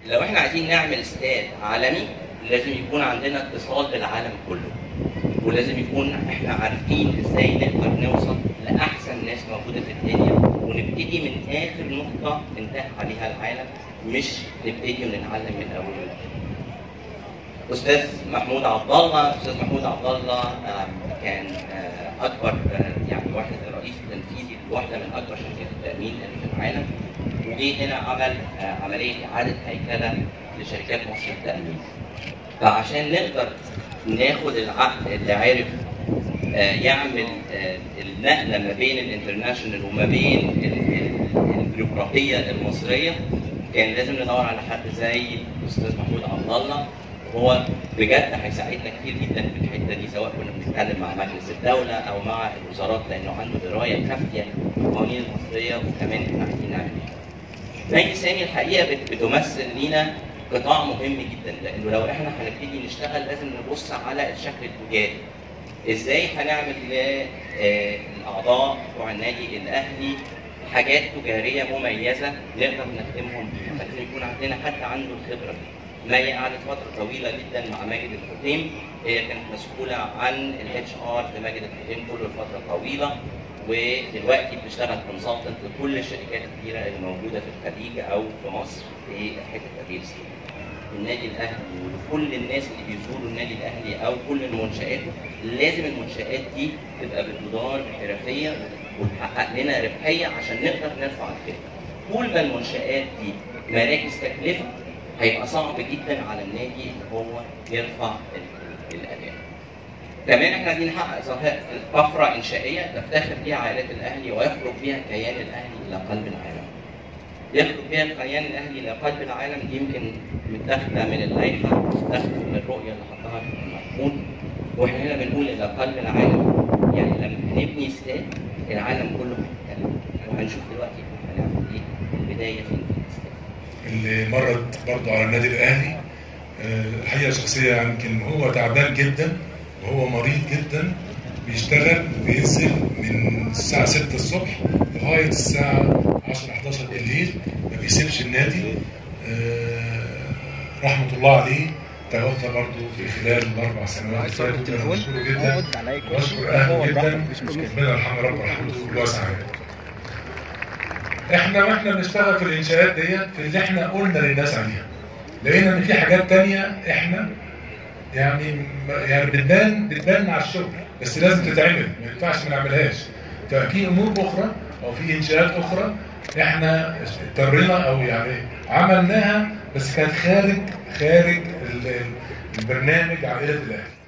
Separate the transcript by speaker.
Speaker 1: لو احنا عايزين نعمل استاد عالمي لازم يكون عندنا اتصال بالعالم كله ولازم يكون احنا عارفين ازاي نقدر نوصل لاحسن ناس موجوده في الدنيا ونبتدي من اخر نقطه انتهى عليها العالم مش نبتدي ونتعلم من اول وجديد. استاذ محمود عبد الله استاذ محمود عبد الله آه، كان آه، اكبر آه، يعني واحد الرئيس التنفيذي لواحده من اكبر شركات التامين اللي في العالم وجه هنا عمل آه، عمليه اعاده هيكله لشركات مصر للتامين فعشان نقدر ناخد العقد اللي عارف آه، يعمل آه، النقله ما بين الانترناشونال وما بين ال- ال- البيروقراطيه المصريه كان لازم ندور على حد زي الاستاذ محمود عبد الله هو بجد هيساعدنا كتير جدا في الحته دي سواء كنا بنتكلم مع مجلس الدوله او مع الوزارات لانه عنده درايه كافيه بالقوانين المصريه وكمان احنا عايزين نعمل ايه. بنك سامي الحقيقه بت- بتمثل لينا قطاع مهم جدا لانه لو احنا هنبتدي نشتغل لازم نبص على الشكل التجاري. ازاي هنعمل للاعضاء بتوع النادي الاهلي حاجات تجاريه مميزه نقدر نخدمهم بيها فلازم يكون عندنا حد عنده الخبره دي. مي قعدت فتره طويله جدا مع ماجد الخطيم هي كانت مسؤوله عن الاتش ار في ماجد الخطيم كله لفتره طويله ودلوقتي بتشتغل كونسلتنت لكل الشركات الكبيره اللي موجوده في الخليج او في مصر في حته الريل استيت. النادي الاهلي ولكل الناس اللي بيزوروا النادي الاهلي او كل المنشات لازم المنشات دي تبقى بتدار بحرفيه وتحقق لنا ربحيه عشان نقدر نرفع الخدمه. طول ما المنشات دي مراكز تكلفه هيبقى صعب جدا على النادي ان هو يرفع ال- الاداء. كمان احنا عايزين نحقق ظاهرة طفره انشائيه تفتخر بها عائلات الاهلي ويخرج بها الكيان الاهلي الى قلب العالم. يخرج بها الكيان الاهلي الى قلب العالم دي يمكن متاخده من اللائحه متاخده من الرؤيه اللي حطها محمود واحنا هنا بنقول الى قلب العالم يعني لما هنبني استاد العالم كله هيتكلم وهنشوف دلوقتي احنا هنعمل ايه البدايه فين في الاستاد.
Speaker 2: اللي مرت برضه على النادي الاهلي آه، الحقيقه شخصيه يمكن هو تعبان جدا وهو مريض جدا بيشتغل بينزل من الساعه 6 الصبح لغايه الساعه 10 11 بالليل ما بيسيبش النادي آه، رحمه الله عليه توفى برضه في خلال الاربع سنوات
Speaker 3: عايز
Speaker 2: اللي
Speaker 3: تاخد
Speaker 2: فاتوا انا
Speaker 3: التليفون؟
Speaker 2: بشكره جدا
Speaker 3: اقعد على أي كرسي.
Speaker 2: واشكر اهله
Speaker 3: اقعد
Speaker 2: جدا
Speaker 3: براحتك، مفيش مشكلة.
Speaker 2: ربنا يرحمه رب ورحمته الواسعه احنا واحنا بنشتغل في الانشاءات ديت في اللي احنا قلنا للناس عليها لقينا ان في حاجات تانية احنا يعني يعني بتبان بتبان على الشغل بس لازم تتعمل ما ينفعش ما نعملهاش ففي امور اخرى او في انشاءات اخرى احنا اضطرينا او يعني عملناها بس كانت خارج خارج ال- البرنامج عائله الاهلي